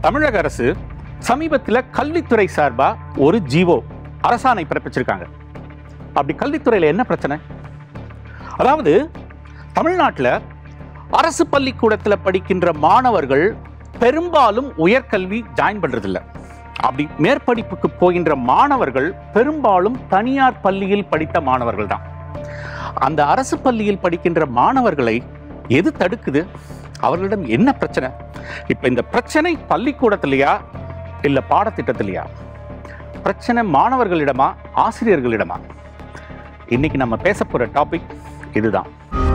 தமிழக அரசு சமீபத்தில் கல்வித்துறை சார்பா ஒரு ஜீவோ அரசாணை பிறப்பிச்சிருக்காங்க அப்படி கல்வித்துறையில் என்ன பிரச்சனை அதாவது தமிழ்நாட்டில் அரசு பள்ளிக்கூடத்தில் படிக்கின்ற மாணவர்கள் பெரும்பாலும் உயர்கல்வி ஜாயின் பண்றதில்ல அப்படி மேற்படிப்புக்கு போகின்ற மாணவர்கள் பெரும்பாலும் தனியார் பள்ளியில் படித்த மாணவர்கள் தான் அந்த அரசு பள்ளியில் படிக்கின்ற மாணவர்களை எது தடுக்குது அவர்களிடம் என்ன பிரச்சனை இப்ப இந்த பிரச்சனை பள்ளிக்கூடத்திலையா இல்ல பாடத்திட்டத்திலையா பிரச்சனை மாணவர்களிடமா ஆசிரியர்களிடமா இன்னைக்கு நம்ம பேச போற டாபிக் இதுதான்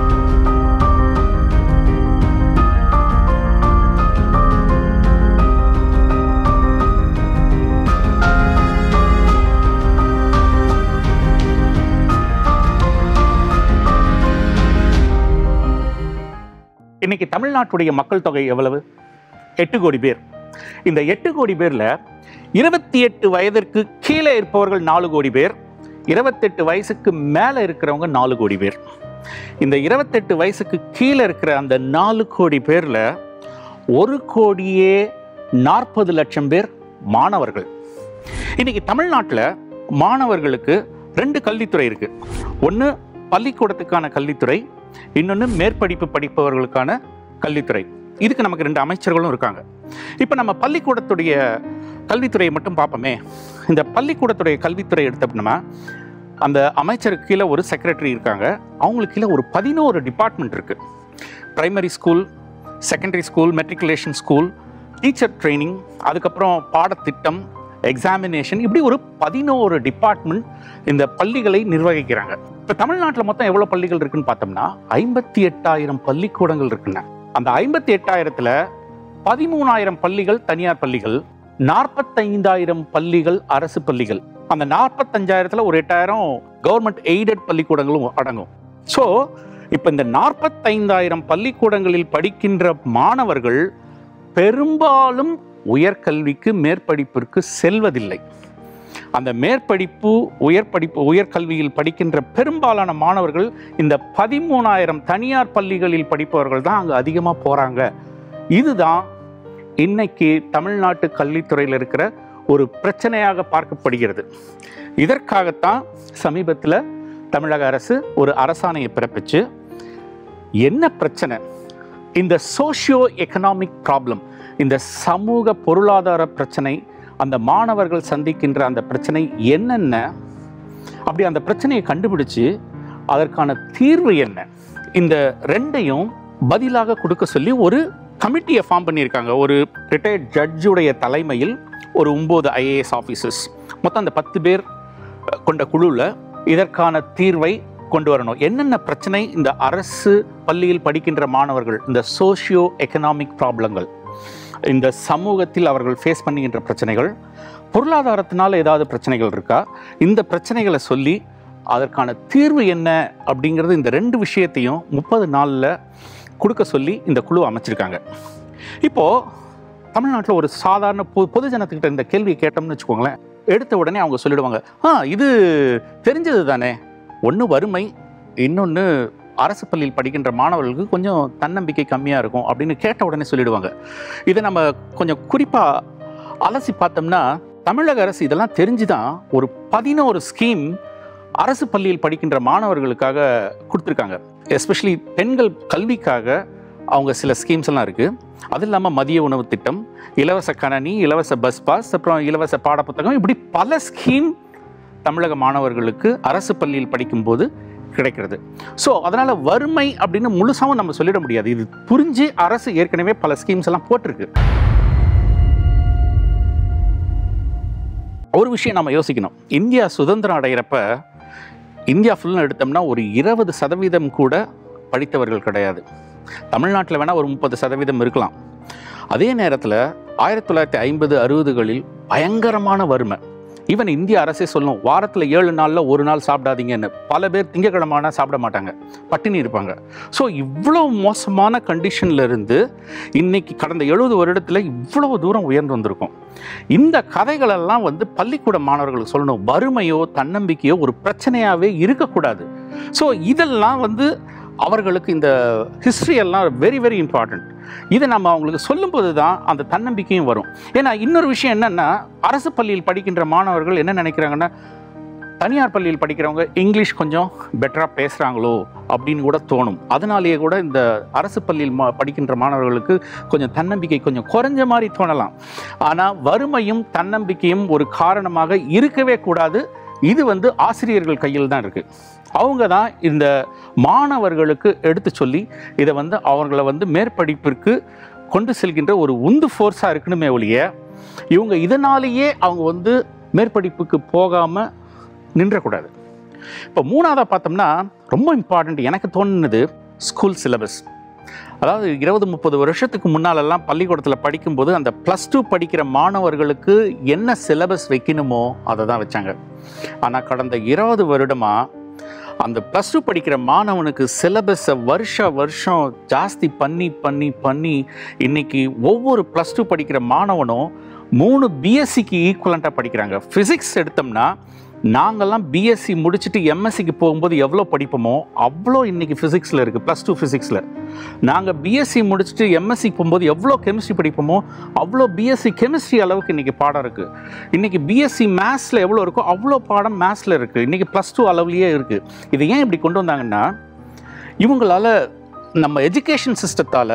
இன்னைக்கு தமிழ்நாட்டுடைய மக்கள் தொகை எவ்வளவு எட்டு கோடி பேர் இந்த எட்டு கோடி பேர்ல இருபத்தி எட்டு வயதிற்கு கீழே இருப்பவர்கள் நாலு கோடி பேர் இருபத்தெட்டு வயசுக்கு மேலே இருக்கிறவங்க நாலு கோடி பேர் இந்த இருபத்தெட்டு வயசுக்கு கீழே இருக்கிற அந்த நாலு கோடி பேர்ல ஒரு கோடியே நாற்பது லட்சம் பேர் மாணவர்கள் இன்னைக்கு தமிழ்நாட்டில் மாணவர்களுக்கு ரெண்டு கல்வித்துறை இருக்கு ஒன்று பள்ளிக்கூடத்துக்கான கல்வித்துறை இன்னொன்று மேற்படிப்பு படிப்பவர்களுக்கான கல்வித்துறை இதுக்கு நமக்கு ரெண்டு அமைச்சர்களும் இருக்காங்க இப்போ நம்ம பள்ளிக்கூடத்துடைய கல்வித்துறையை மட்டும் பார்ப்போமே இந்த பள்ளிக்கூடத்துடைய கல்வித்துறை எடுத்தோம்னா அந்த அமைச்சருக்கு கீழே ஒரு செக்ரட்டரி இருக்காங்க அவங்களுக்கு கீழே ஒரு பதினோரு டிபார்ட்மெண்ட் இருக்கு primary school secondary school matriculation school teacher training அதுக்கப்புறம் பாடத்திட்டம் எக்ஸாமினேஷன் இப்படி ஒரு பதினோரு டிபார்ட்மெண்ட் இந்த பள்ளிகளை நிர்வகிக்கிறாங்க இப்போ தமிழ்நாட்டில் மொத்தம் எவ்வளோ பள்ளிகள் இருக்குன்னு பார்த்தோம்னா ஐம்பத்தி எட்டாயிரம் பள்ளிக்கூடங்கள் இருக்குங்க அந்த ஐம்பத்தி எட்டாயிரத்தில் பதிமூணாயிரம் பள்ளிகள் தனியார் பள்ளிகள் நாற்பத்தைந்தாயிரம் பள்ளிகள் அரசு பள்ளிகள் அந்த நாற்பத்தஞ்சாயிரத்தில் ஒரு எட்டாயிரம் கவர்மெண்ட் எய்டட் பள்ளிக்கூடங்களும் அடங்கும் ஸோ இப்போ இந்த நாற்பத்தைந்தாயிரம் பள்ளிக்கூடங்களில் படிக்கின்ற மாணவர்கள் பெரும்பாலும் உயர்கல்விக்கு மேற்படிப்பிற்கு செல்வதில்லை அந்த மேற்படிப்பு உயர்படிப்பு உயர்கல்வியில் படிக்கின்ற பெரும்பாலான மாணவர்கள் இந்த பதிமூணாயிரம் தனியார் பள்ளிகளில் படிப்பவர்கள் தான் அங்கே அதிகமாக போகிறாங்க இதுதான் இன்னைக்கு தமிழ்நாட்டு கல்வித்துறையில் இருக்கிற ஒரு பிரச்சனையாக பார்க்கப்படுகிறது இதற்காகத்தான் சமீபத்தில் தமிழக அரசு ஒரு அரசாணையை பிறப்பிச்சு என்ன பிரச்சனை இந்த சோஷியோ எக்கனாமிக் ப்ராப்ளம் இந்த சமூக பொருளாதார பிரச்சனை அந்த மாணவர்கள் சந்திக்கின்ற அந்த பிரச்சனை என்னென்ன அப்படி அந்த பிரச்சனையை கண்டுபிடிச்சு அதற்கான தீர்வு என்ன இந்த ரெண்டையும் பதிலாக கொடுக்க சொல்லி ஒரு கமிட்டியை ஃபார்ம் பண்ணியிருக்காங்க ஒரு ரிட்டையர்ட் ஜட்ஜுடைய தலைமையில் ஒரு ஒம்பது ஐஏஎஸ் ஆஃபீஸர்ஸ் மொத்தம் அந்த பத்து பேர் கொண்ட குழுவில் இதற்கான தீர்வை கொண்டு வரணும் என்னென்ன பிரச்சனை இந்த அரசு பள்ளியில் படிக்கின்ற மாணவர்கள் இந்த சோஷியோ எக்கனாமிக் ப்ராப்ளங்கள் இந்த சமூகத்தில் அவர்கள் ஃபேஸ் பண்ணுகின்ற பிரச்சனைகள் பொருளாதாரத்தினால ஏதாவது பிரச்சனைகள் இருக்கா இந்த பிரச்சனைகளை சொல்லி அதற்கான தீர்வு என்ன அப்படிங்கிறது இந்த ரெண்டு விஷயத்தையும் முப்பது நாளில் கொடுக்க சொல்லி இந்த குழு அமைச்சிருக்காங்க இப்போது தமிழ்நாட்டில் ஒரு சாதாரண பொ பொது ஜனத்துக்கிட்ட இந்த கேள்வியை கேட்டோம்னு வச்சுக்கோங்களேன் எடுத்த உடனே அவங்க சொல்லிடுவாங்க ஆ இது தெரிஞ்சது தானே ஒன்று வறுமை இன்னொன்று அரசு பள்ளியில் படிக்கின்ற மாணவர்களுக்கு கொஞ்சம் தன்னம்பிக்கை கம்மியாக இருக்கும் அப்படின்னு கேட்ட உடனே சொல்லிடுவாங்க இதை நம்ம கொஞ்சம் குறிப்பாக அலசி பார்த்தோம்னா தமிழக அரசு இதெல்லாம் தெரிஞ்சு தான் ஒரு பதினோரு ஸ்கீம் அரசு பள்ளியில் படிக்கின்ற மாணவர்களுக்காக கொடுத்துருக்காங்க எஸ்பெஷலி பெண்கள் கல்விக்காக அவங்க சில ஸ்கீம்ஸ் எல்லாம் இருக்குது அது இல்லாமல் மதிய உணவு திட்டம் இலவச கணனி இலவச பஸ் பாஸ் அப்புறம் இலவச பாடப்புத்தகம் இப்படி பல ஸ்கீம் தமிழக மாணவர்களுக்கு அரசு பள்ளியில் படிக்கும்போது கிடைக்கிறது ஸோ அதனால் வறுமை அப்படின்னு முழுசாவும் நம்ம சொல்லிட முடியாது இது புரிஞ்சு அரசு ஏற்கனவே பல ஸ்கீம்ஸ் எல்லாம் போட்டிருக்கு ஒரு விஷயம் நம்ம யோசிக்கணும் இந்தியா சுதந்திரம் அடைகிறப்ப இந்தியா ஃபுல்லாக எடுத்தோம்னா ஒரு இருபது சதவீதம் கூட படித்தவர்கள் கிடையாது தமிழ்நாட்டில் வேணால் ஒரு முப்பது சதவீதம் இருக்கலாம் அதே நேரத்தில் ஆயிரத்தி தொள்ளாயிரத்தி ஐம்பது அறுபதுகளில் பயங்கரமான வறுமை ஈவன் இந்திய அரசே சொல்லும் வாரத்தில் ஏழு நாளில் ஒரு நாள் சாப்பிடாதீங்கன்னு பல பேர் திங்கக்கிழமைனா சாப்பிட மாட்டாங்க பட்டினி இருப்பாங்க ஸோ இவ்வளோ மோசமான கண்டிஷன்ல இருந்து இன்னைக்கு கடந்த எழுபது வருடத்தில் இவ்வளவு தூரம் உயர்ந்து வந்திருக்கும் இந்த கதைகளெல்லாம் வந்து பள்ளிக்கூட மாணவர்களுக்கு சொல்லணும் வறுமையோ தன்னம்பிக்கையோ ஒரு பிரச்சனையாகவே இருக்கக்கூடாது ஸோ இதெல்லாம் வந்து அவர்களுக்கு இந்த ஹிஸ்ட்ரி எல்லாம் வெரி வெரி இம்பார்ட்டண்ட் இதை நம்ம அவங்களுக்கு சொல்லும்போது தான் அந்த தன்னம்பிக்கையும் வரும் ஏன்னா இன்னொரு விஷயம் என்னன்னா அரசு பள்ளியில் படிக்கின்ற மாணவர்கள் என்ன நினைக்கிறாங்கன்னா தனியார் பள்ளியில் படிக்கிறவங்க இங்கிலீஷ் கொஞ்சம் பெட்டராக பேசுகிறாங்களோ அப்படின்னு கூட தோணும் அதனாலேயே கூட இந்த அரசு பள்ளியில் மா படிக்கின்ற மாணவர்களுக்கு கொஞ்சம் தன்னம்பிக்கை கொஞ்சம் குறைஞ்ச மாதிரி தோணலாம் ஆனால் வறுமையும் தன்னம்பிக்கையும் ஒரு காரணமாக இருக்கவே கூடாது இது வந்து ஆசிரியர்கள் கையில் தான் இருக்குது அவங்க தான் இந்த மாணவர்களுக்கு எடுத்து சொல்லி இதை வந்து அவங்கள வந்து மேற்படிப்பிற்கு கொண்டு செல்கின்ற ஒரு உந்து ஃபோர்ஸாக இருக்கணுமே ஒழிய இவங்க இதனாலேயே அவங்க வந்து மேற்படிப்புக்கு போகாமல் நின்றக்கூடாது இப்போ மூணாவதாக பார்த்தோம்னா ரொம்ப இம்பார்ட்டண்ட் எனக்கு தோணுனது ஸ்கூல் சிலபஸ் அதாவது இருபது முப்பது வருஷத்துக்கு முன்னாலெல்லாம் பள்ளிக்கூடத்தில் படிக்கும்போது அந்த ப்ளஸ் டூ படிக்கிற மாணவர்களுக்கு என்ன சிலபஸ் வைக்கணுமோ அதை தான் வச்சாங்க ஆனால் கடந்த இருபது வருடமாக அந்த ப்ளஸ் டூ படிக்கிற மாணவனுக்கு சிலபஸை வருஷ வருஷம் ஜாஸ்தி பண்ணி பண்ணி பண்ணி இன்னைக்கு ஒவ்வொரு ப்ளஸ் டூ படிக்கிற மாணவனும் மூணு பிஎஸ்சிக்கு ஈக்குவலண்ட்டாக படிக்கிறாங்க ஃபிசிக்ஸ் எடுத்தோம்னா நாங்கள்லாம் பிஎஸ்சி முடிச்சுட்டு எம்எஸ்சிக்கு போகும்போது எவ்வளோ படிப்போமோ அவ்வளோ இன்னைக்கு ஃபிசிக்ஸில் இருக்குது ப்ளஸ் டூ ஃபிசிக்ஸில் நாங்கள் பிஎஸ்சி முடிச்சுட்டு எம்எஸ்சிக்கு போகும்போது எவ்வளோ கெமிஸ்ட்ரி படிப்போமோ அவ்வளோ பிஎஸ்சி கெமிஸ்ட்ரி அளவுக்கு இன்றைக்கி பாடம் இருக்குது இன்றைக்கி பிஎஸ்சி மேத்ஸில் எவ்வளோ இருக்கோ அவ்வளோ பாடம் மேத்ஸில் இருக்குது இன்றைக்கி ப்ளஸ் டூ அளவுலேயே இருக்குது இதை ஏன் இப்படி கொண்டு வந்தாங்கன்னா இவங்களால நம்ம எஜுகேஷன் சிஸ்டத்தால்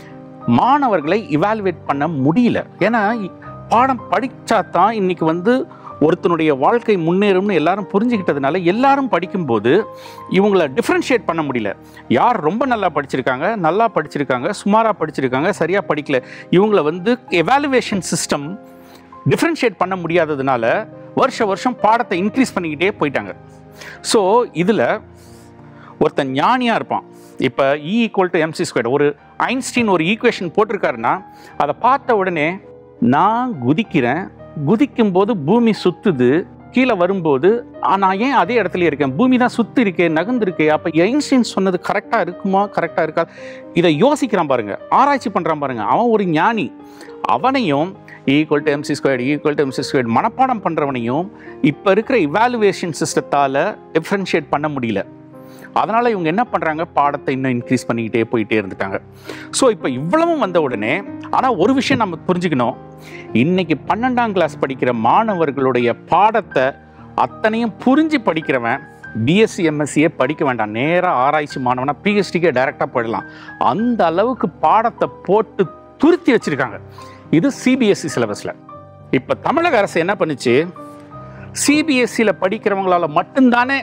மாணவர்களை இவாலுவேட் பண்ண முடியல ஏன்னா பாடம் படித்தா தான் இன்றைக்கி வந்து ஒருத்தனுடைய வாழ்க்கை முன்னேறும்னு எல்லாரும் புரிஞ்சுக்கிட்டதுனால எல்லாரும் படிக்கும்போது இவங்களை டிஃப்ரென்ஷியேட் பண்ண முடியல யார் ரொம்ப நல்லா படிச்சிருக்காங்க நல்லா படிச்சிருக்காங்க சுமாராக படிச்சிருக்காங்க சரியாக படிக்கல இவங்கள வந்து எவாலுவேஷன் சிஸ்டம் டிஃப்ரென்ஷியேட் பண்ண முடியாததுனால வருஷ வருஷம் பாடத்தை இன்க்ரீஸ் பண்ணிக்கிட்டே போயிட்டாங்க ஸோ இதில் ஒருத்தன் ஞானியாக இருப்பான் இப்போ E equal to MC square ஒரு ஐன்ஸ்டீன் ஒரு ஈக்குவேஷன் போட்டிருக்காருன்னா அதை பார்த்த உடனே நான் குதிக்கிறேன் குதிக்கும் போது பூமி சுத்துது கீழே வரும்போது ஆ, நான் ஏன் அதே இடத்துல இருக்கேன் பூமி தான் சுத்து இருக்கே நகர்ந்துருக்கே அப்போ ஐன்ஸ்டீன் சொன்னது கரெக்டாக இருக்குமா கரெக்டாக இருக்கா இதை யோசிக்கிறான் பாருங்க ஆராய்ச்சி பண்ணுறான் பாருங்க அவன் ஒரு ஞானி அவனையும் equal to MC square equal to MC square மனப்பாடம் பண்ணுறவனையும் இப்போ இருக்கிற இவாலுவேஷன் சிஸ்டத்தால் டிஃப்ரென்ஷியேட் பண்ண முடியல அதனால் இவங்க என்ன பண்ணுறாங்க பாடத்தை இன்னும் இன்க்ரீஸ் பண்ணிக்கிட்டே போயிட்டே இருந்துட்டாங்க ஸோ இப்போ இவ்வளவும் வந்த உடனே ஆனால் ஒரு விஷயம் நம்ம புரிஞ்சுக்கணும் இன்னைக்கு பன்னெண்டாம் கிளாஸ் படிக்கிற மாணவர்களுடைய பாடத்தை அத்தனையும் புரிஞ்சு படிக்கிறவன் பிஎஸ்சி எம்எஸ்சியே படிக்க வேண்டாம் நேராக ஆராய்ச்சி மாணவனா பிஹெச்டிக்கே டைரெக்டாக போயிடலாம் அந்த அளவுக்கு பாடத்தை போட்டு துருத்தி வச்சிருக்காங்க இது சிபிஎஸ்சி சிலபஸில் இப்போ தமிழக அரசு என்ன பண்ணுச்சு சிபிஎஸ்சியில் படிக்கிறவங்களால மட்டும்தானே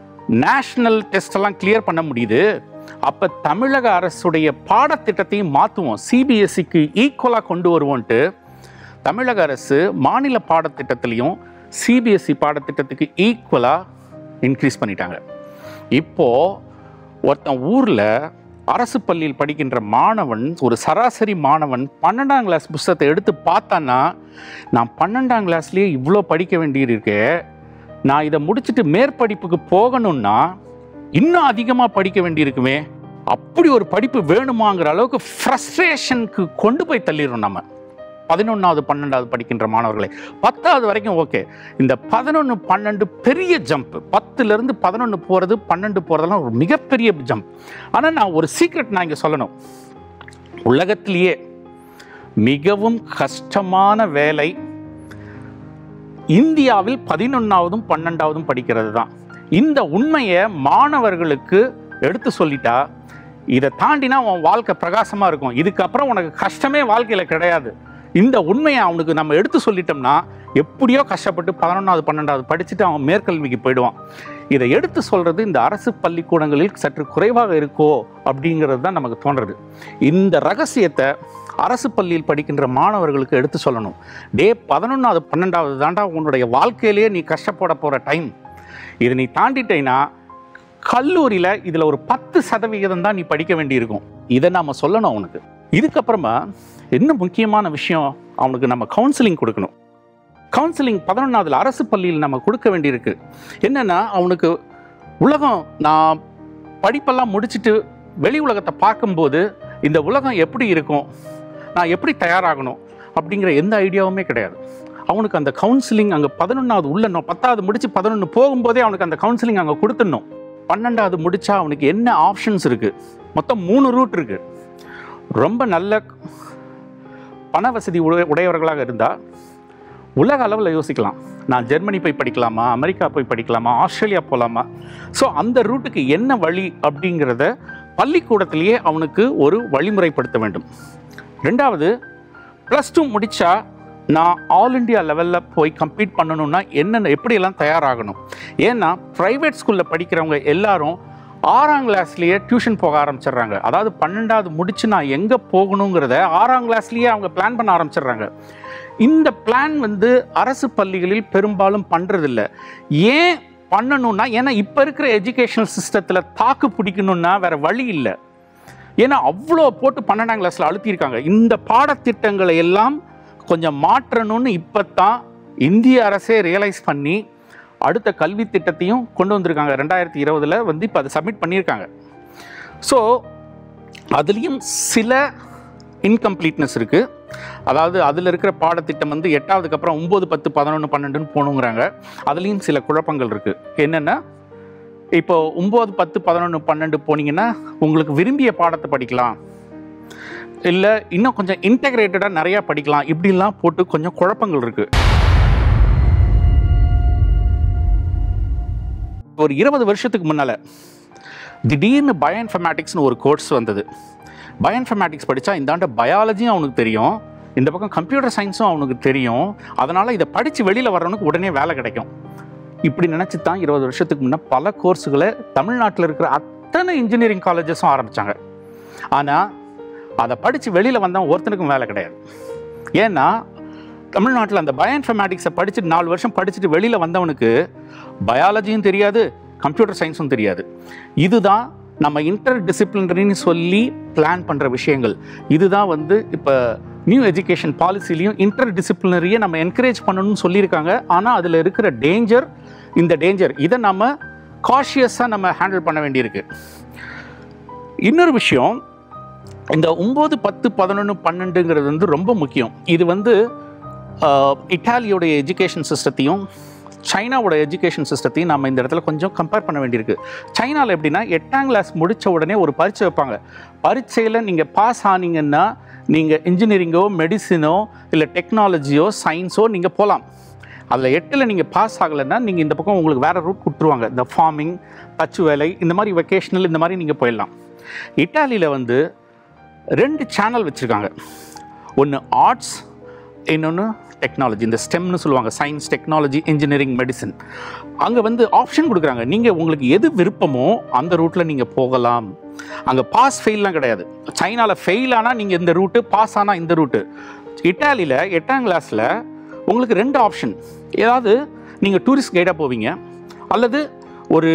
நேஷ்னல் டெஸ்ட் எல்லாம் கிளியர் பண்ண முடியுது அப்போ தமிழக அரசுடைய பாடத்திட்டத்தையும் மாற்றுவோம் சிபிஎஸ்சிக்கு ஈக்குவலாக கொண்டு வருவோன்ட்டு தமிழக அரசு மாநில பாடத்திட்டத்திலையும் சிபிஎஸ்சி பாடத்திட்டத்துக்கு ஈக்குவலாக இன்க்ரீஸ் பண்ணிட்டாங்க இப்போது ஒருத்தன் ஊரில் அரசு பள்ளியில் படிக்கின்ற மாணவன் ஒரு சராசரி மாணவன் பன்னெண்டாம் கிளாஸ் புஸ்தகத்தை எடுத்து பார்த்தான்னா நான் பன்னெண்டாம் கிளாஸ்லேயே இவ்வளோ படிக்க வேண்டியிருக்கு நான் இதை முடிச்சுட்டு மேற்படிப்புக்கு போகணும்னா இன்னும் அதிகமாக படிக்க வேண்டியிருக்குமே அப்படி ஒரு படிப்பு வேணுமாங்கிற அளவுக்கு ஃப்ரஸ்ட்ரேஷனுக்கு கொண்டு போய் தள்ளிடுறோம் நம்ம பதினொன்றாவது பன்னெண்டாவது படிக்கின்ற மாணவர்களை பத்தாவது வரைக்கும் ஓகே இந்த பதினொன்று பன்னெண்டு பெரிய ஜம்ப் பத்துலேருந்து பதினொன்று போகிறது பன்னெண்டு போகிறதெல்லாம் ஒரு மிகப்பெரிய ஜம்ப் ஆனால் நான் ஒரு சீக்ரெட் நான் இங்கே சொல்லணும் உலகத்திலேயே மிகவும் கஷ்டமான வேலை இந்தியாவில் பதினொன்றாவதும் பன்னெண்டாவதும் படிக்கிறது தான் இந்த உண்மையை மாணவர்களுக்கு எடுத்து சொல்லிட்டா இதை தாண்டினா உன் வாழ்க்கை பிரகாசமாக இருக்கும் இதுக்கப்புறம் உனக்கு கஷ்டமே வாழ்க்கையில் கிடையாது இந்த உண்மையை அவனுக்கு நம்ம எடுத்து சொல்லிட்டோம்னா எப்படியோ கஷ்டப்பட்டு பதினொன்றாவது பன்னெண்டாவது படிச்சுட்டு அவன் மேற்கல்விக்கு போயிடுவான் இதை எடுத்து சொல்கிறது இந்த அரசு பள்ளிக்கூடங்களில் சற்று குறைவாக இருக்கோ அப்படிங்கிறது தான் நமக்கு தோன்றது இந்த ரகசியத்தை அரசு பள்ளியில் படிக்கின்ற மாணவர்களுக்கு எடுத்து சொல்லணும் டே பதினொன்றாவது பன்னெண்டாவது தாண்டா உன்னுடைய வாழ்க்கையிலேயே நீ கஷ்டப்பட போகிற டைம் இதை நீ தாண்டிட்டேன்னா கல்லூரியில் இதில் ஒரு பத்து சதவிகிதம் தான் நீ படிக்க வேண்டியிருக்கும் இதை நாம் சொல்லணும் அவனுக்கு இதுக்கப்புறமா இன்னும் முக்கியமான விஷயம் அவனுக்கு நம்ம கவுன்சிலிங் கொடுக்கணும் கவுன்சிலிங் பதினொன்றாவதுல அரசு பள்ளியில் நம்ம கொடுக்க வேண்டியிருக்கு என்னென்னா அவனுக்கு உலகம் நான் படிப்பெல்லாம் முடிச்சுட்டு வெளி உலகத்தை பார்க்கும்போது இந்த உலகம் எப்படி இருக்கும் நான் எப்படி தயாராகணும் அப்படிங்கிற எந்த ஐடியாவுமே கிடையாது அவனுக்கு அந்த கவுன்சிலிங் அங்கே பதினொன்றாவது உள்ள நோ- பத்தாவது முடிச்சு பதினொன்று போகும்போதே அவனுக்கு அந்த கவுன்சிலிங் அங்கே கொடுத்துடணும் பன்னெண்டாவது முடிச்சா அவனுக்கு என்ன ஆப்ஷன்ஸ் இருக்குது மொத்தம் மூணு ரூட் இருக்குது ரொம்ப நல்ல பண வசதி உடைய உடையவர்களாக இருந்தால் உலக அளவில் யோசிக்கலாம் நான் ஜெர்மனி போய் படிக்கலாமா அமெரிக்கா போய் படிக்கலாமா ஆஸ்திரேலியா போகலாமா ஸோ அந்த ரூட்டுக்கு என்ன வழி அப்படிங்கிறத பள்ளிக்கூடத்திலேயே அவனுக்கு ஒரு வழிமுறைப்படுத்த வேண்டும் ரெண்டாவது ப்ளஸ் டூ முடித்தா நான் ஆல் இண்டியா லெவலில் போய் கம்ப்ளீட் பண்ணணும்னா என்னென்ன எப்படியெல்லாம் தயாராகணும் ஏன்னா ப்ரைவேட் ஸ்கூலில் படிக்கிறவங்க எல்லாரும் ஆறாம் கிளாஸ்லேயே டியூஷன் போக ஆரம்பிச்சிடுறாங்க அதாவது பன்னெண்டாவது முடிச்சு நான் எங்கே போகணுங்கிறத ஆறாம் கிளாஸ்லேயே அவங்க பிளான் பண்ண ஆரம்பிச்சிடுறாங்க இந்த பிளான் வந்து அரசு பள்ளிகளில் பெரும்பாலும் பண்ணுறதில்ல ஏன் பண்ணணும்னா ஏன்னா இப்போ இருக்கிற எஜுகேஷனல் சிஸ்டத்தில் தாக்கு பிடிக்கணும்னா வேற வழி இல்லை ஏன்னா அவ்வளோ போட்டு பன்னெண்டாம் கிளாஸில் அழுத்தியிருக்காங்க இந்த பாடத்திட்டங்களை எல்லாம் கொஞ்சம் மாற்றணும்னு இப்போ தான் இந்திய அரசே ரியலைஸ் பண்ணி அடுத்த கல்வி திட்டத்தையும் கொண்டு வந்திருக்காங்க ரெண்டாயிரத்தி இருபதில் வந்து இப்போ அதை சப்மிட் பண்ணியிருக்காங்க ஸோ அதுலேயும் சில இன்கம்ப்ளீட்னஸ் இருக்குது அதாவது அதில் இருக்கிற பாடத்திட்டம் வந்து எட்டாவதுக்கு அப்புறம் ஒம்பது பத்து பதினொன்று பன்னெண்டுன்னு போகணுங்கிறாங்க அதுலேயும் சில குழப்பங்கள் இருக்குது என்னென்னா இப்போ ஒம்பது பத்து பதினொன்று பன்னெண்டு போனீங்கன்னா உங்களுக்கு விரும்பிய பாடத்தை படிக்கலாம் இல்லை இன்னும் கொஞ்சம் இன்டகிரேட்டடாக நிறையா படிக்கலாம் இப்படிலாம் போட்டு கொஞ்சம் குழப்பங்கள் இருக்குது ஒரு இருபது வருஷத்துக்கு முன்னால் திடீர்னு பயோஇன்ஃபர்மேட்டிக்ஸ்னு ஒரு கோர்ஸ் வந்தது பயோஇன்ஃபர்மேட்டிக்ஸ் படித்தா இந்தாண்ட பயாலஜியும் அவனுக்கு தெரியும் இந்த பக்கம் கம்ப்யூட்டர் சயின்ஸும் அவனுக்கு தெரியும் அதனால் இதை படித்து வெளியில் வர்றவனுக்கு உடனே வேலை கிடைக்கும் இப்படி நினச்சி தான் இருபது வருஷத்துக்கு முன்னே பல கோர்ஸுகளை தமிழ்நாட்டில் இருக்கிற அத்தனை இன்ஜினியரிங் காலேஜஸும் ஆரம்பித்தாங்க ஆனால் அதை படித்து வெளியில் வந்தவன் ஒருத்தனுக்கும் வேலை கிடையாது ஏன்னா தமிழ்நாட்டில் அந்த பயோஇன்ஃபர்மேட்டிக்ஸை படிச்சுட்டு நாலு வருஷம் படிச்சுட்டு வெளியில் வந்தவனுக்கு பயாலஜியும் தெரியாது கம்ப்யூட்டர் சயின்ஸும் தெரியாது இதுதான் நம்ம இன்டர் டிசிப்ளினரின்னு சொல்லி பிளான் பண்ணுற விஷயங்கள் இதுதான் வந்து இப்போ நியூ எஜுகேஷன் பாலிசிலையும் இன்டர் டிசிப்ளினரியை நம்ம என்கரேஜ் பண்ணணும்னு சொல்லியிருக்காங்க ஆனால் அதில் இருக்கிற டேஞ்சர் இந்த டேஞ்சர் இதை நம்ம காஷியஸாக நம்ம ஹேண்டில் பண்ண வேண்டியிருக்கு இன்னொரு விஷயம் இந்த ஒம்பது பத்து பதினொன்று பன்னெண்டுங்கிறது வந்து ரொம்ப முக்கியம் இது வந்து ஆஹ், இட்டாலியோடைய எஜுகேஷன் சிஸ்டத்தையும் சைனாவோட எஜுகேஷன் சிஸ்டத்தையும் நம்ம இந்த இடத்துல கொஞ்சம் கம்பேர் பண்ண வேண்டியிருக்கு சைனாவில் எப்படின்னா எட்டாம் கிளாஸ் முடித்த உடனே ஒரு பரீட்சை வைப்பாங்க பரீட்சையில் நீங்கள் பாஸ் ஆனீங்கன்னா நீங்கள் இன்ஜினியரிங்கோ மெடிசினோ இல்லை டெக்னாலஜியோ சயின்ஸோ நீங்கள் போகலாம் அதில் எட்டில் நீங்கள் பாஸ் ஆகலைன்னா நீங்கள் இந்த பக்கம் உங்களுக்கு வேறு ரூட் கொடுத்துருவாங்க இந்த ஃபார்மிங் தச்சு வேலை இந்த மாதிரி வெக்கேஷனல் இந்த மாதிரி நீங்கள் போயிடலாம் இட்டாலியில் வந்து ரெண்டு சேனல் வச்சுருக்காங்க ஒன்று ஆர்ட்ஸ் இன்னொன்று டெக்னாலஜி இந்த ஸ்டெம்னு சொல்லுவாங்க சயின்ஸ் டெக்னாலஜி இன்ஜினியரிங் மெடிசன் அங்கே வந்து ஆப்ஷன் கொடுக்குறாங்க நீங்கள் உங்களுக்கு எது விருப்பமோ அந்த ரூட்டில் நீங்கள் போகலாம் அங்கே பாஸ் ஃபெயில்லாம் கிடையாது சைனாவில் ஃபெயில் ஆனால் நீங்கள் இந்த ரூட்டு பாஸ் ஆனால் இந்த ரூட்டு இட்டாலியில் எட்டாம் கிளாஸில் உங்களுக்கு ரெண்டு ஆப்ஷன் ஏதாவது நீங்கள் டூரிஸ்ட் கைடாக போவீங்க அல்லது ஒரு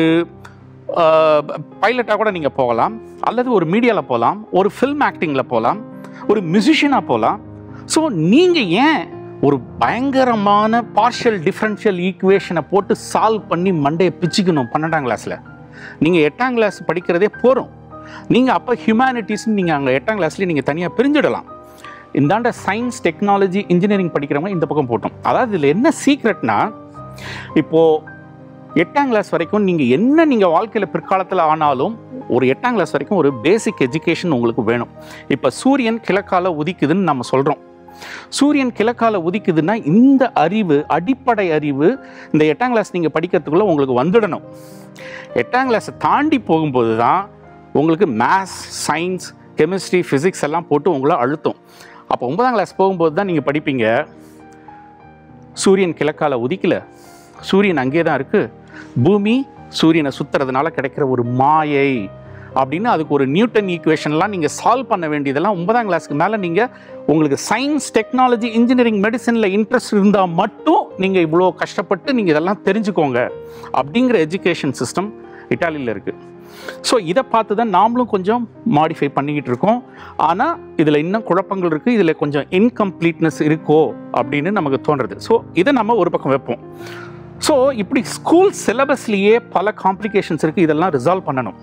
பைலட்டாக கூட நீங்கள் போகலாம் அல்லது ஒரு மீடியாவில் போகலாம் ஒரு ஃபில்ம் ஆக்டிங்கில் போகலாம் ஒரு மியூசிஷியனாக போகலாம் ஸோ நீங்கள் ஏன் ஒரு பயங்கரமான பார்ஷியல் டிஃப்ரென்ஷியல் ஈக்குவேஷனை போட்டு சால்வ் பண்ணி மண்டையை பிச்சுக்கணும் பன்னெண்டாம் கிளாஸில் நீங்கள் எட்டாம் கிளாஸ் படிக்கிறதே போகிறோம் நீங்கள் அப்போ ஹியூமனிட்டிஸ்னு நீங்கள் அங்கே எட்டாம் கிளாஸ்லேயே நீங்கள் தனியாக பிரிஞ்சிடலாம் இந்தாண்ட சயின்ஸ் டெக்னாலஜி இன்ஜினியரிங் படிக்கிறவங்க இந்த பக்கம் போட்டோம் அதாவது இதில் என்ன சீக்ரெட்னா இப்போது எட்டாம் கிளாஸ் வரைக்கும் நீங்கள் என்ன நீங்கள் வாழ்க்கையில் பிற்காலத்தில் ஆனாலும் ஒரு எட்டாம் கிளாஸ் வரைக்கும் ஒரு பேசிக் எஜுகேஷன் உங்களுக்கு வேணும் இப்போ சூரியன் கிழக்கால உதிக்குதுன்னு நம்ம சொல்கிறோம் சூரியன் கிழக்கால உதிக்குதுன்னா இந்த அறிவு அடிப்படை அறிவு இந்த எட்டாம் கிளாஸ் நீங்கள் படிக்கிறதுக்குள்ளே உங்களுக்கு வந்துடணும் எட்டாம் கிளாஸை தாண்டி போகும்போது தான் உங்களுக்கு மேத்ஸ் சயின்ஸ் கெமிஸ்ட்ரி ஃபிசிக்ஸ் எல்லாம் போட்டு உங்களை அழுத்தும் அப்போ ஒன்பதாம் கிளாஸ் போகும்போது தான் நீங்கள் படிப்பீங்க சூரியன் கிழக்கால உதிக்கல சூரியன் அங்கே தான் இருக்குது பூமி சூரியனை சுற்றுறதுனால கிடைக்கிற ஒரு மாயை அப்படின்னு அதுக்கு ஒரு நியூட்டன் ஈக்குவேஷன்லாம் நீங்கள் சால்வ் பண்ண வேண்டியதெல்லாம் ஒன்பதாம் கிளாஸ்க்கு மேலே நீங்கள் உங்களுக்கு சயின்ஸ் டெக்னாலஜி இன்ஜினியரிங் மெடிசனில் இன்ட்ரெஸ்ட் இருந்தால் மட்டும் நீங்கள் இவ்வளோ கஷ்டப்பட்டு நீங்கள் இதெல்லாம் தெரிஞ்சுக்கோங்க அப்படிங்கிற எஜுகேஷன் சிஸ்டம் இட்டாலியில் இருக்குது ஸோ இதை பார்த்து தான் நாமளும் கொஞ்சம் மாடிஃபை பண்ணிக்கிட்டு இருக்கோம் ஆனால் இதில் இன்னும் குழப்பங்கள் இருக்குது இதில் கொஞ்சம் இன்கம்ப்ளீட்னஸ் இருக்கோ அப்படின்னு நமக்கு தோன்றுறது ஸோ இதை நம்ம ஒரு பக்கம் வைப்போம் ஸோ இப்படி ஸ்கூல் சிலபஸ்லேயே பல காம்ப்ளிகேஷன்ஸ் இருக்குது இதெல்லாம் ரிசால்வ் பண்ணணும்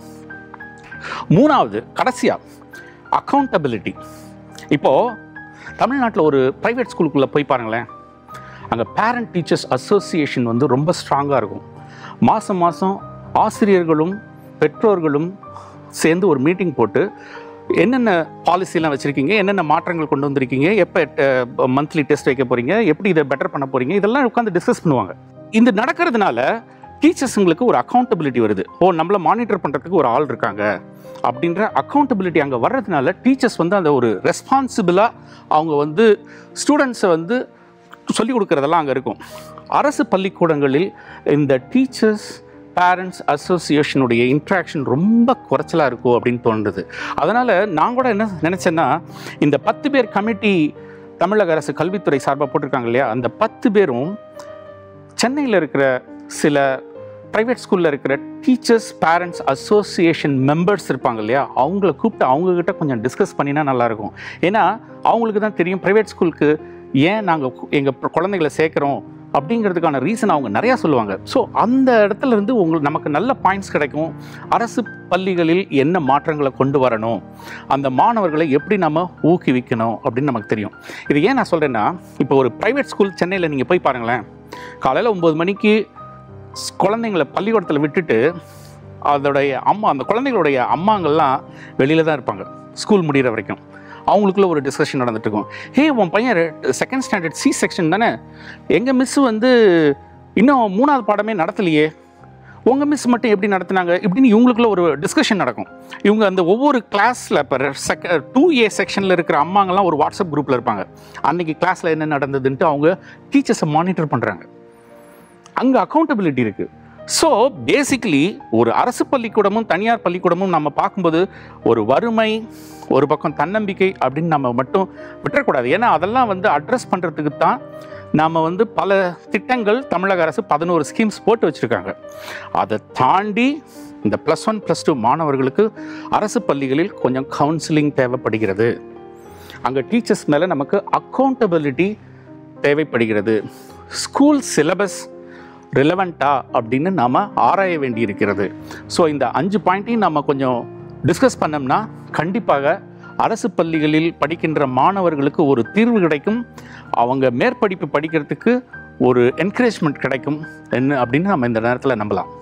மூணாவது கடைசியாக அக்கௌண்டபிலிட்டி இப்போது தமிழ்நாட்டில் ஒரு ப்ரைவேட் ஸ்கூலுக்குள்ளே போய் பாருங்களேன் அங்கே பேரண்ட் டீச்சர்ஸ் அசோசியேஷன் வந்து ரொம்ப ஸ்ட்ராங்காக இருக்கும் மாதம் மாதம் ஆசிரியர்களும் பெற்றோர்களும் சேர்ந்து ஒரு மீட்டிங் போட்டு என்னென்ன பாலிசிலாம் வச்சுருக்கீங்க என்னென்ன மாற்றங்கள் கொண்டு வந்திருக்கீங்க எப்போ மந்த்லி டெஸ்ட் வைக்க போகிறீங்க எப்படி இதை பெட்டர் பண்ண போகிறீங்க இதெல்லாம் உட்காந்து டிஸ்கஸ் பண்ணுவாங்க இந்த நடக்கிறதுனால டீச்சர்ஸுங்களுக்கு ஒரு அக்கௌண்டபிலிட்டி வருது ஓ நம்மளை மானிட்டர் பண்ணுறதுக்கு ஒரு ஆள் இருக்காங்க அப்படின்ற அக்கௌண்டபிலிட்டி அங்கே வர்றதுனால டீச்சர்ஸ் வந்து அந்த ஒரு ரெஸ்பான்சிபிளாக அவங்க வந்து ஸ்டூடெண்ட்ஸை வந்து சொல்லிக் கொடுக்குறதெல்லாம் அங்கே இருக்கும் அரசு பள்ளிக்கூடங்களில் இந்த டீச்சர்ஸ் பேரண்ட்ஸ் அசோசியேஷனுடைய இன்ட்ராக்ஷன் ரொம்ப குறைச்சலாக இருக்கும் அப்படின்னு தோன்றுது அதனால் நான் கூட என்ன நினச்சேன்னா இந்த பத்து பேர் கமிட்டி தமிழக அரசு கல்வித்துறை சார்பாக போட்டிருக்காங்க இல்லையா அந்த பத்து பேரும் சென்னையில் இருக்கிற சில ப்ரைவேட் ஸ்கூலில் இருக்கிற டீச்சர்ஸ் பேரண்ட்ஸ் அசோசியேஷன் மெம்பர்ஸ் இருப்பாங்க இல்லையா அவங்கள கூப்பிட்டு அவங்கக்கிட்ட கொஞ்சம் டிஸ்கஸ் பண்ணினா நல்லாயிருக்கும் ஏன்னா அவங்களுக்கு தான் தெரியும் ப்ரைவேட் ஸ்கூலுக்கு ஏன் நாங்கள் எங்கள் குழந்தைகளை சேர்க்குறோம் அப்படிங்கிறதுக்கான ரீசன் அவங்க நிறையா சொல்லுவாங்க ஸோ அந்த இடத்துல இருந்து உங்களுக்கு நமக்கு நல்ல பாயிண்ட்ஸ் கிடைக்கும் அரசு பள்ளிகளில் என்ன மாற்றங்களை கொண்டு வரணும் அந்த மாணவர்களை எப்படி நம்ம ஊக்குவிக்கணும் அப்படின்னு நமக்கு தெரியும் இது ஏன் நான் சொல்கிறேன்னா இப்போ ஒரு ப்ரைவேட் ஸ்கூல் சென்னையில் நீங்கள் போய் பாருங்களேன் காலையில் ஒம்பது மணிக்கு ஸ்- குழந்தைங்கள பள்ளிக்கூடத்தில் விட்டுட்டு அதோடைய அம்மா அந்த குழந்தைங்களுடைய அம்மாங்கள்லாம் வெளியில் தான் இருப்பாங்க ஸ்கூல் முடிகிற வரைக்கும் அவங்களுக்குள்ள ஒரு டிஸ்கஷன் நடந்துட்டு இருக்கும் ஹே உன் பையன் செகண்ட் ஸ்டாண்டர்ட் சி செக்ஷன் தானே எங்கள் மிஸ் வந்து இன்னும் மூணாவது பாடமே நடத்தலையே உங்கள் மிஸ் மட்டும் எப்படி நடத்துனாங்க இப்படின்னு இவங்களுக்குள்ள ஒரு டிஸ்கஷன் நடக்கும் இவங்க அந்த ஒவ்வொரு கிளாஸில் இப்போ செக் டூ ஏ செக்ஷனில் இருக்கிற அம்மாங்கெல்லாம் ஒரு வாட்ஸ்அப் குரூப்பில் இருப்பாங்க அன்னைக்கு கிளாஸில் என்ன நடந்ததுன்ட்டு அவங்க டீச்சர்ஸை மானிட்டர் பண்ணுறாங்க அங்கே அக்கௌண்டபிலிட்டி இருக்குது ஸோ பேசிக்கலி ஒரு அரசு பள்ளிக்கூடமும் தனியார் பள்ளிக்கூடமும் நம்ம பார்க்கும்போது ஒரு வறுமை ஒரு பக்கம் தன்னம்பிக்கை அப்படின்னு நம்ம மட்டும் விட்டுறக்கூடாது ஏன்னா அதெல்லாம் வந்து அட்ரஸ் பண்ணுறதுக்கு தான் நாம் வந்து பல திட்டங்கள் தமிழக அரசு பதினோரு ஸ்கீம்ஸ் போட்டு வச்சுருக்காங்க அதை தாண்டி இந்த ப்ளஸ் ஒன் ப்ளஸ் டூ மாணவர்களுக்கு அரசு பள்ளிகளில் கொஞ்சம் கவுன்சிலிங் தேவைப்படுகிறது அங்கே டீச்சர்ஸ் மேலே நமக்கு அக்கௌண்டபிலிட்டி தேவைப்படுகிறது ஸ்கூல் சிலபஸ் ரிலவெண்ட்டா அப்படின்னு நாம் ஆராய வேண்டியிருக்கிறது ஸோ இந்த அஞ்சு பாயிண்ட்டையும் நம்ம கொஞ்சம் டிஸ்கஸ் பண்ணோம்னா கண்டிப்பாக அரசு பள்ளிகளில் படிக்கின்ற மாணவர்களுக்கு ஒரு தீர்வு கிடைக்கும் அவங்க மேற்படிப்பு படிக்கிறதுக்கு ஒரு என்கரேஜ்மெண்ட் கிடைக்கும் என்ன அப்படின்னு நம்ம இந்த நேரத்தில் நம்பலாம்